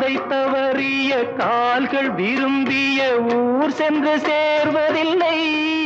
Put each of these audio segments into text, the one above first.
பாதை தவறிய கால்கள் விரும்பிய ஊர் சென்று சேர்வதில்லை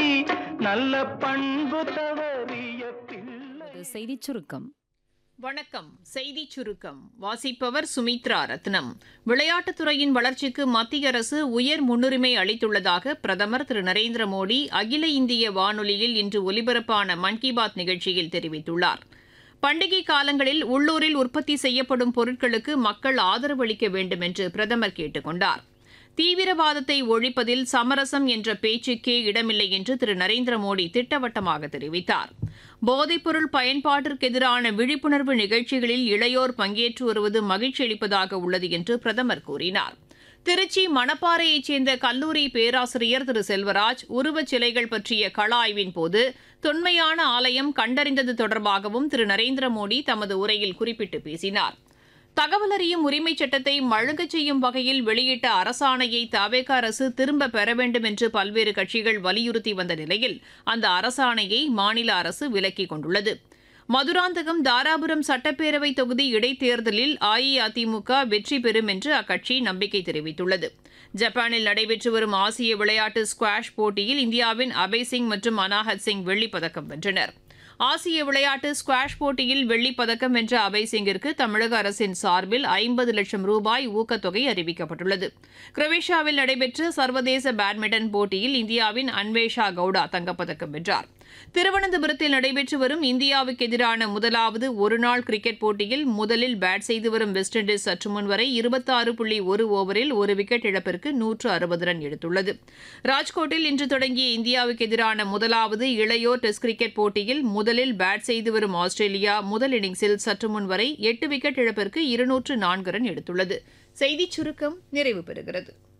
நல்ல பண்பு தவறிய பிள்ளை ஒரு செய்திச் சுருக்கம் வணக்கம் செய்தி சுருக்கம் வாசிப்பவர் சுமித்ரா ரத்னம் விளையாட்டுத்துறையின் வளர்ச்சிக்கு மத்திய அரசு உயர் முன்னுரிமை அளித்துள்ளதாக பிரதமர் திரு நரேந்திர மோடி அகில இந்திய வானொலியில் இன்று ஒலிபரப்பான மன் கி பாத் நிகழ்ச்சியில் தெரிவித்துள்ளார் பண்டிகை காலங்களில் உள்ளூரில் உற்பத்தி செய்யப்படும் பொருட்களுக்கு மக்கள் ஆதரவளிக்க வேண்டும் என்று பிரதமர் கேட்டுக் கொண்டார் தீவிரவாதத்தை ஒழிப்பதில் சமரசம் என்ற பேச்சுக்கே இடமில்லை என்று திரு நரேந்திர மோடி திட்டவட்டமாக தெரிவித்தார் போதைப்பொருள் பயன்பாட்டிற்கு எதிரான விழிப்புணர்வு நிகழ்ச்சிகளில் இளையோர் பங்கேற்று வருவது மகிழ்ச்சி அளிப்பதாக உள்ளது என்று பிரதமர் கூறினார் திருச்சி மணப்பாறையைச் சேர்ந்த கல்லூரி பேராசிரியர் திரு செல்வராஜ் உருவச் சிலைகள் பற்றிய கள ஆய்வின் போது தொன்மையான ஆலயம் கண்டறிந்தது தொடர்பாகவும் திரு நரேந்திர மோடி தமது உரையில் குறிப்பிட்டு பேசினார் தகவல் அறியும் உரிமைச் சட்டத்தை மழுங்கச் செய்யும் வகையில் வெளியிட்ட அரசாணையை தவேக அரசு திரும்ப பெற வேண்டும் என்று பல்வேறு கட்சிகள் வலியுறுத்தி வந்த நிலையில் அந்த அரசாணையை மாநில அரசு விலக்கிக் கொண்டுள்ளது மதுராந்தகம் தாராபுரம் சட்டப்பேரவை தொகுதி இடைத்தேர்தலில் அஇஅதிமுக வெற்றி பெறும் என்று அக்கட்சி நம்பிக்கை தெரிவித்துள்ளது ஜப்பானில் நடைபெற்று வரும் ஆசிய விளையாட்டு ஸ்குவாஷ் போட்டியில் இந்தியாவின் அபய் சிங் மற்றும் அனாஹத் சிங் வெள்ளிப் பதக்கம் வென்றனர் ஆசிய விளையாட்டு ஸ்குவாஷ் போட்டியில் வெள்ளிப் பதக்கம் வென்ற அபய் சிங்கிற்கு தமிழக அரசின் சார்பில் ஐம்பது லட்சம் ரூபாய் ஊக்கத்தொகை அறிவிக்கப்பட்டுள்ளது குரோவேஷியாவில் நடைபெற்ற சர்வதேச பேட்மிண்டன் போட்டியில் இந்தியாவின் அன்வேஷா கவுடா தங்கப்பதக்கம் வென்றார் திருவனந்தபுரத்தில் நடைபெற்று வரும் இந்தியாவுக்கு எதிரான முதலாவது ஒருநாள் கிரிக்கெட் போட்டியில் முதலில் பேட் செய்து வரும் வெஸ்ட் இண்டீஸ் சற்று முன் வரை இருபத்தாறு புள்ளி ஒரு ஓவரில் ஒரு விக்கெட் இழப்பிற்கு நூற்று அறுபது ரன் எடுத்துள்ளது ராஜ்கோட்டில் இன்று தொடங்கிய இந்தியாவுக்கு எதிரான முதலாவது இளையோர் டெஸ்ட் கிரிக்கெட் போட்டியில் முதலில் பேட் செய்து வரும் ஆஸ்திரேலியா முதல் இன்னிங்ஸில் சற்று முன் வரை எட்டு விக்கெட் இழப்பிற்கு இருநூற்று நான்கு ரன் எடுத்துள்ளது செய்திச் சுருக்கம் நிறைவு பெறுகிறது